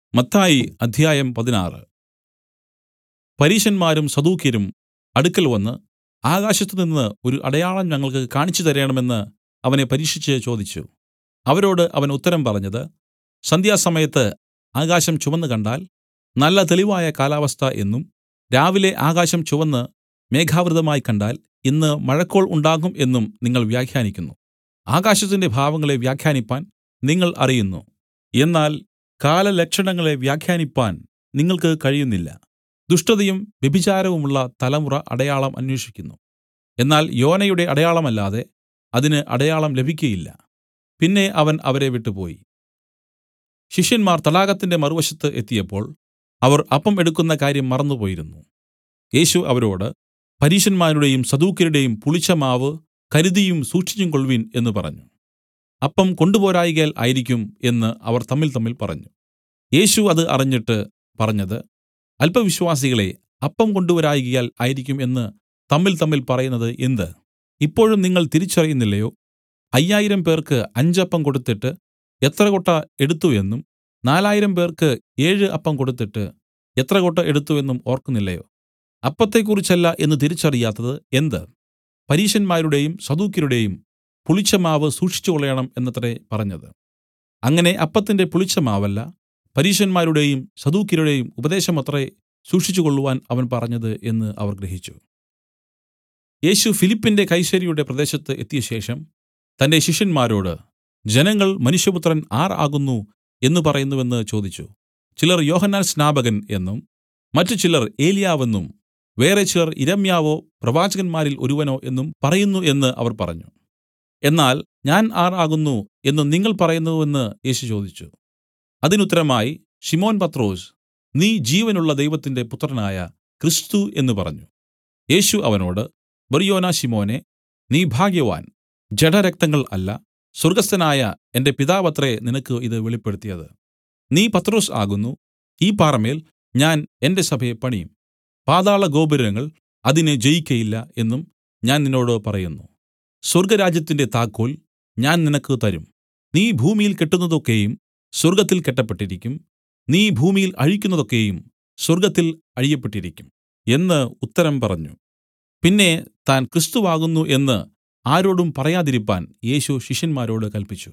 മത്തായി അധ്യായം പതിനാറ് പരീശന്മാരും സദൂക്യരും അടുക്കൽ വന്ന് ആകാശത്തുനിന്ന് ഒരു അടയാളം ഞങ്ങൾക്ക് കാണിച്ചു തരേണമെന്ന് അവനെ പരീക്ഷിച്ച് ചോദിച്ചു അവരോട് അവൻ ഉത്തരം പറഞ്ഞത് സന്ധ്യാസമയത്ത് ആകാശം ചുവന്നു കണ്ടാൽ നല്ല തെളിവായ കാലാവസ്ഥ എന്നും രാവിലെ ആകാശം ചുവന്ന് മേഘാവൃതമായി കണ്ടാൽ ഇന്ന് മഴക്കോൾ ഉണ്ടാകും എന്നും നിങ്ങൾ വ്യാഖ്യാനിക്കുന്നു ആകാശത്തിന്റെ ഭാവങ്ങളെ വ്യാഖ്യാനിപ്പാൻ നിങ്ങൾ അറിയുന്നു എന്നാൽ കാലലക്ഷണങ്ങളെ വ്യാഖ്യാനിപ്പാൻ നിങ്ങൾക്ക് കഴിയുന്നില്ല ദുഷ്ടതയും വ്യഭിചാരവുമുള്ള തലമുറ അടയാളം അന്വേഷിക്കുന്നു എന്നാൽ യോനയുടെ അടയാളമല്ലാതെ അതിന് അടയാളം ലഭിക്കയില്ല പിന്നെ അവൻ അവരെ വിട്ടുപോയി ശിഷ്യന്മാർ തടാകത്തിന്റെ മറുവശത്ത് എത്തിയപ്പോൾ അവർ അപ്പം എടുക്കുന്ന കാര്യം മറന്നുപോയിരുന്നു യേശു അവരോട് പരീശന്മാരുടെയും സദൂക്യരുടെയും പുളിച്ച മാവ് കരുതിയും സൂക്ഷിച്ചും കൊൾവിൻ എന്ന് പറഞ്ഞു അപ്പം കൊണ്ടുപോരായ്കയാൽ ആയിരിക്കും എന്ന് അവർ തമ്മിൽതമ്മിൽ പറഞ്ഞു യേശു അത് അറിഞ്ഞിട്ട് പറഞ്ഞത് അല്പവിശ്വാസികളെ അപ്പം കൊണ്ടുവരായ്കയാൽ ആയിരിക്കും എന്ന് തമ്മിൽതമ്മിൽ പറയുന്നത് എന്ത് ഇപ്പോഴും നിങ്ങൾ തിരിച്ചറിയുന്നില്ലയോ അയ്യായിരം പേർക്ക് അഞ്ചപ്പം കൊടുത്തിട്ട് എത്ര കൊട്ട എടുത്തു എന്നും നാലായിരം പേർക്ക് ഏഴ് അപ്പം കൊടുത്തിട്ട് എത്ര കൊട്ട എടുത്തു എന്നും ഓർക്കുന്നില്ലയോ അപ്പത്തെക്കുറിച്ചല്ല എന്ന് തിരിച്ചറിയാത്തത് എന്ത് പരീശന്മാരുടെയും സദൂക്യരുടെയും പുളിച്ച മാവ് സൂക്ഷിച്ചുകൊള്ളണം എന്നത്രേ പറഞ്ഞത് അങ്ങനെ അപ്പത്തിന്റെ പുളിച്ച മാവല്ല പരീശന്മാരുടെയും സദൂക്യരുടെയും ഉപദേശമത്രേ സൂക്ഷിച്ചുകൊള്ളുവാൻ അവൻ പറഞ്ഞത് എന്ന് അവർ ഗ്രഹിച്ചു യേശു ഫിലിപ്പിന്റെ കൈസര്യയുടെ പ്രദേശത്ത് എത്തിയ ശേഷം തന്റെ ശിഷ്യന്മാരോട് ജനങ്ങൾ മനുഷ്യപുത്രൻ ആർ ആകുന്നു എന്ന് പറയുന്നുവെന്ന് ചോദിച്ചു ചിലർ യോഹന്നാൻ സ്നാപകൻ എന്നും മറ്റു ചിലർ ഏലിയാവെന്നും വേറെ ചിലർ ഇരമ്യാവോ പ്രവാചകന്മാരിൽ ഒരുവനോ എന്നും പറയുന്നു എന്ന് അവർ പറഞ്ഞു എന്നാൽ ഞാൻ ആർ ആകുന്നു എന്ന് നിങ്ങൾ പറയുന്നുവെന്ന് യേശു ചോദിച്ചു അതിനുത്തരമായി ശിമോൻ പത്രോസ് നീ ജീവനുള്ള ദൈവത്തിന്റെ പുത്രനായ ക്രിസ്തു എന്ന് പറഞ്ഞു യേശു അവനോട് ബറിയോനാ ശിമോനെ നീ ഭാഗ്യവാൻ ജഡരക്തങ്ങൾ അല്ല സ്വർഗസ്ഥനായ എന്റെ പിതാവത്രേ നിനക്ക് ഇത് വെളിപ്പെടുത്തിയത് നീ പത്രോസ് ആകുന്നു ഈ പാറമേൽ ഞാൻ എന്റെ സഭയെ പണിയും പാതാള ഗോപുരങ്ങൾ അതിനെ ജയിക്കയില്ല എന്നും ഞാൻ നിന്നോട് പറയുന്നു സ്വർഗരാജ്യത്തിന്റെ താക്കോൽ ഞാൻ നിനക്ക് തരും നീ ഭൂമിയിൽ കെട്ടുന്നതൊക്കെയും സ്വർഗ്ഗത്തിൽ കെട്ടപ്പെട്ടിരിക്കും നീ ഭൂമിയിൽ അഴിക്കുന്നതൊക്കെയും സ്വർഗ്ഗത്തിൽ അഴിയപ്പെട്ടിരിക്കും എന്ന് ഉത്തരം പറഞ്ഞു പിന്നെ താൻ ക്രിസ്തുവാകുന്നു എന്ന് ആരോടും പറയാതിരിപ്പാൻ യേശു ശിഷ്യന്മാരോട് കൽപ്പിച്ചു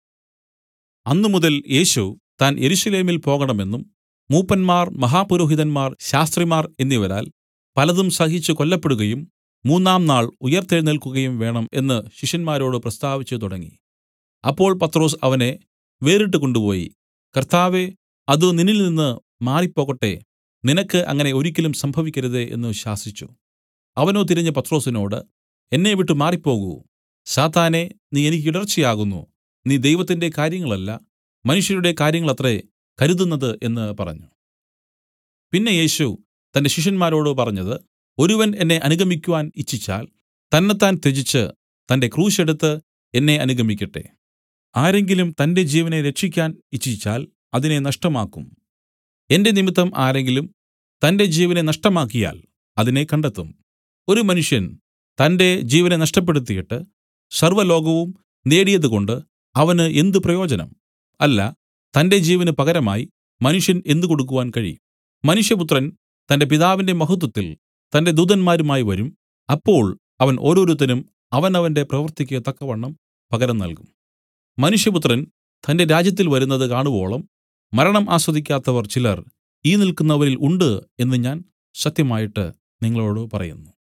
അന്നുമുതൽ യേശു താൻ യെരൂശലേമിൽ പോകണമെന്നും മൂപ്പന്മാർ മഹാപുരോഹിതന്മാർ ശാസ്ത്രിമാർ എന്നിവരാൽ പലതും സഹിച്ചു കൊല്ലപ്പെടുകയും മൂന്നാം നാൾ ഉയിർത്തെഴുന്നേൽക്കുകയും വേണം എന്ന് ശിഷ്യന്മാരോട് പ്രസ്താവിച്ചു തുടങ്ങി അപ്പോൾ പത്രോസ് അവനെ വേറിട്ട് കൊണ്ടുപോയി കർത്താവേ അത് നിന്നിൽ നിന്ന് മാറിപ്പോകട്ടെ നിനക്ക് അങ്ങനെ ഒരിക്കലും സംഭവിക്കരുതേ എന്ന് ശാസിച്ചു അവനോ തിരിഞ്ഞ് പത്രോസിനോട് എന്നെ വിട്ടു മാറിപ്പോകൂ സാത്താനെ നീ എനിക്ക് ഇടർച്ചയാകുന്നു നീ ദൈവത്തിന്റെ കാര്യങ്ങളല്ല മനുഷ്യരുടെ കാര്യങ്ങളത്രേ കരുതുന്നത് എന്ന് പറഞ്ഞു പിന്നെ യേശു തന്റെ ശിഷ്യന്മാരോട് പറഞ്ഞത് ഒരുവൻ എന്നെ അനുഗമിക്കുവാൻ ഇച്ഛിച്ചാൽ തന്നെത്താൻ ത്യജിച്ച് തന്റെ ക്രൂശെടുത്ത് എന്നെ അനുഗമിക്കട്ടെ ആരെങ്കിലും തന്റെ ജീവനെ രക്ഷിക്കാൻ ഇച്ഛിച്ചാൽ അതിനെ നഷ്ടമാക്കും എന്റെ നിമിത്തം ആരെങ്കിലും തന്റെ ജീവനെ നഷ്ടമാക്കിയാൽ അതിനെ കണ്ടെത്തും ഒരു മനുഷ്യൻ തന്റെ ജീവനെ നഷ്ടപ്പെടുത്തിയിട്ട് സർവ്വലോകവും നേടിയതുകൊണ്ട് അവന് എന്ത് പ്രയോജനം അല്ല തന്റെ ജീവന് പകരമായി മനുഷ്യൻ എന്ത് കൊടുക്കുവാൻ കഴിയും മനുഷ്യപുത്രൻ തന്റെ പിതാവിന്റെ മഹത്വത്തിൽ തന്റെ ദൂതന്മാരുമായി വരും അപ്പോൾ അവൻ ഓരോരുത്തനും അവനവന്റെ പ്രവൃത്തിക്ക് തക്കവണ്ണം പകരം നൽകും മനുഷ്യപുത്രൻ തന്റെ രാജ്യത്തിൽ വരുന്നത് കാണുവോളം മരണം ആസ്വദിക്കാത്തവർ ചിലർ ഈ നിൽക്കുന്നവരിൽ ഉണ്ട് എന്ന് ഞാൻ സത്യമായിട്ട് നിങ്ങളോട് പറയുന്നു